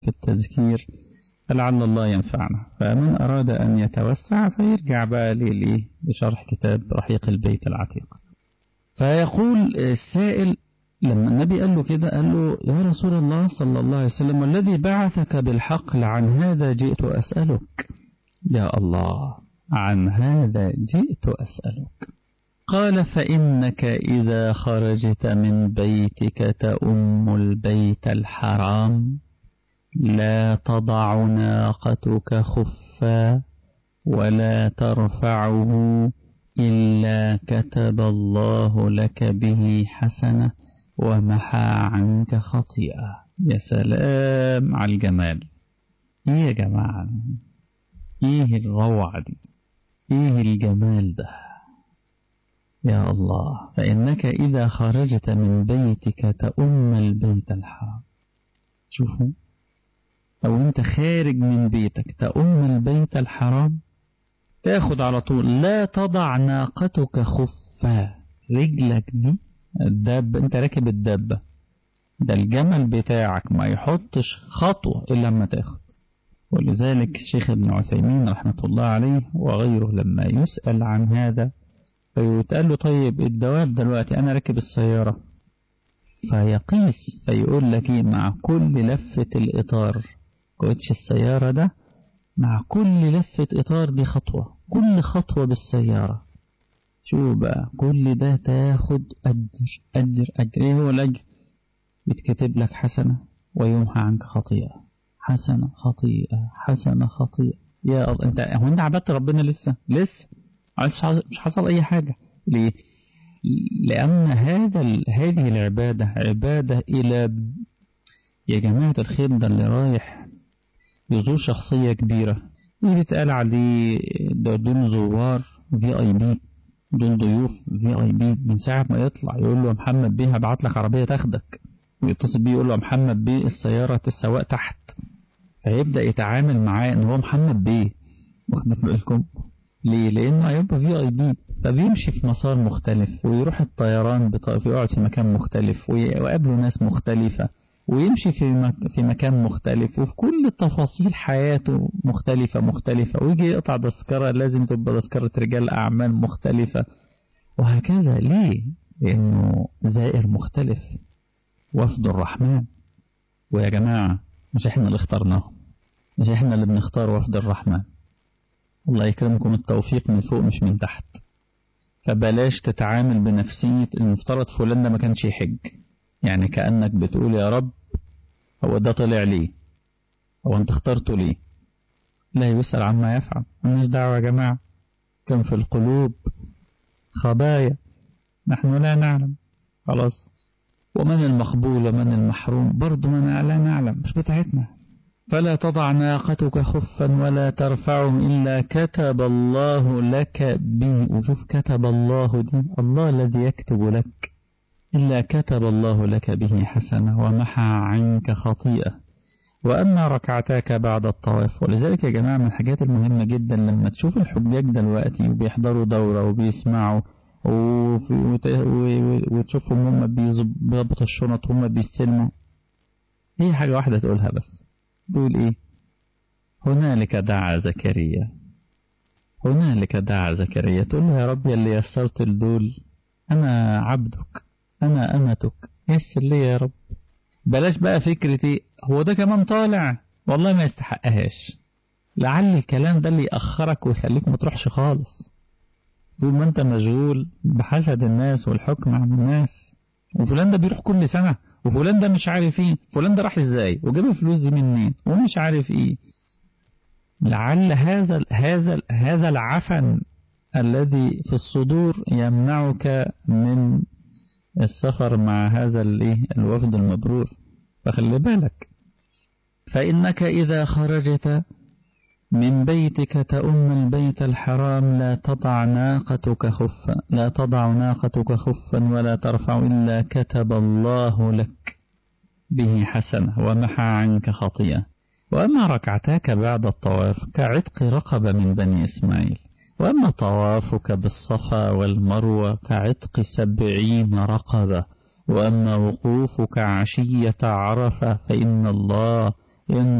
في التذكير فلعل الله ينفعنا فمن أراد أن يتوسع فيرجع بقى لشرح كتاب رحيق البيت العتيق فيقول السائل لما النبي قال له كده قال له يا رسول الله صلى الله عليه وسلم والذي بعثك بالحق عن هذا جئت أسألك يا الله عن هذا جئت أسألك قال فإنك إذا خرجت من بيتك تؤم البيت الحرام لا تضع ناقتك خفا ولا ترفعه إلا كتب الله لك به حسنة ومحى عنك خطيئة يا سلام على الجمال ايه يا جماعة ايه الروعة دي ايه الجمال ده يا الله فإنك إذا خرجت من بيتك تؤم البيت الحرام شوفوا أو أنت خارج من بيتك تؤم البيت الحرام تاخد على طول لا تضع ناقتك خفا رجلك دي الدب انت راكب الدابة ده الجمل بتاعك ما يحطش خطوة إلا لما تاخد ولذلك الشيخ ابن عثيمين رحمة الله عليه وغيره لما يسأل عن هذا فيتقال له طيب الدواب دلوقتي أنا راكب السيارة فيقيس فيقول لك مع كل لفة الإطار كوتش السيارة ده مع كل لفة إطار دي خطوة كل خطوة بالسيارة شو بقى كل ده تاخد أجر أجر أجر إيه هو الأجر يتكتب لك حسنة ويمحى عنك خطيئة حسنة خطيئة حسنة خطيئة يا الله أنت هو أنت عبدت ربنا لسه لسه مش حصل أي حاجة ليه لأن هذا هذه العبادة عبادة إلى يا جماعة الخير ده اللي رايح يزور شخصية كبيرة يتقال عليه دول زوار في اي بي دول ضيوف في اي بي من ساعة ما يطلع يقول له محمد بيه هبعت لك عربية تاخدك ويتصل بيه يقول له محمد بيه السيارة السواق تحت فيبدأ يتعامل معاه ان هو محمد بيه واخدين بالكم ليه لانه هيبقى في اي بي فبيمشي في مسار مختلف ويروح الطيران يقعد في مكان مختلف ويقابله ناس مختلفة ويمشي في مك... في مكان مختلف وفي كل تفاصيل حياته مختلفة مختلفة ويجي يقطع تذكرة لازم تبقى تذكرة رجال أعمال مختلفة وهكذا ليه؟ لأنه زائر مختلف وفد الرحمن ويا جماعة مش احنا اللي اخترناه مش احنا اللي بنختار وفد الرحمن الله يكرمكم التوفيق من فوق مش من تحت فبلاش تتعامل بنفسية المفترض فلان ده ما كانش يحج يعني كأنك بتقول يا رب هو ده طلع ليه هو انت اخترته ليه لا يسأل عما يفعل مالناش دعوة يا جماعة كم في القلوب خبايا نحن لا نعلم خلاص ومن المقبول ومن المحروم برضو من لا نعلم مش بتاعتنا فلا تضع ناقتك خفا ولا ترفعه إلا كتب الله لك به وشوف كتب الله دي الله الذي يكتب لك إلا كتب الله لك به حسنة ومحى عنك خطيئة وأما ركعتاك بعد الطواف ولذلك يا جماعة من الحاجات المهمة جدا لما تشوف الحجاج دلوقتي وبيحضروا دورة وبيسمعوا وتشوفهم هم بيضبطوا الشنط وهم بيستلموا هي حاجة واحدة تقولها بس تقول إيه هنالك دعا زكريا هنالك دعا زكريا تقول له يا رب اللي يسرت الدول أنا عبدك أنا أمتك يسر لي يا رب بلاش بقى فكرتي هو ده كمان طالع والله ما يستحقهاش لعل الكلام ده اللي يأخرك ويخليك ما تروحش خالص طول ما انت مشغول بحسد الناس والحكم على الناس وفلان ده بيروح كل سنة وفلان ده مش عارف ايه فلان ده راح ازاي وجاب الفلوس دي منين ومش عارف ايه لعل هذا هذا هذا العفن الذي في الصدور يمنعك من السفر مع هذا الايه الوفد المبرور فخلي بالك فإنك إذا خرجت من بيتك تؤم البيت الحرام لا تضع ناقتك خفا لا تضع ناقتك خفا ولا ترفع إلا كتب الله لك به حسنة ومحى عنك خطيئة وأما ركعتاك بعد الطواف كعتق رقبة من بني إسماعيل وأما طوافك بالصفا والمروة كعتق سبعين رقبة وأما وقوفك عشية عرفة فإن الله إن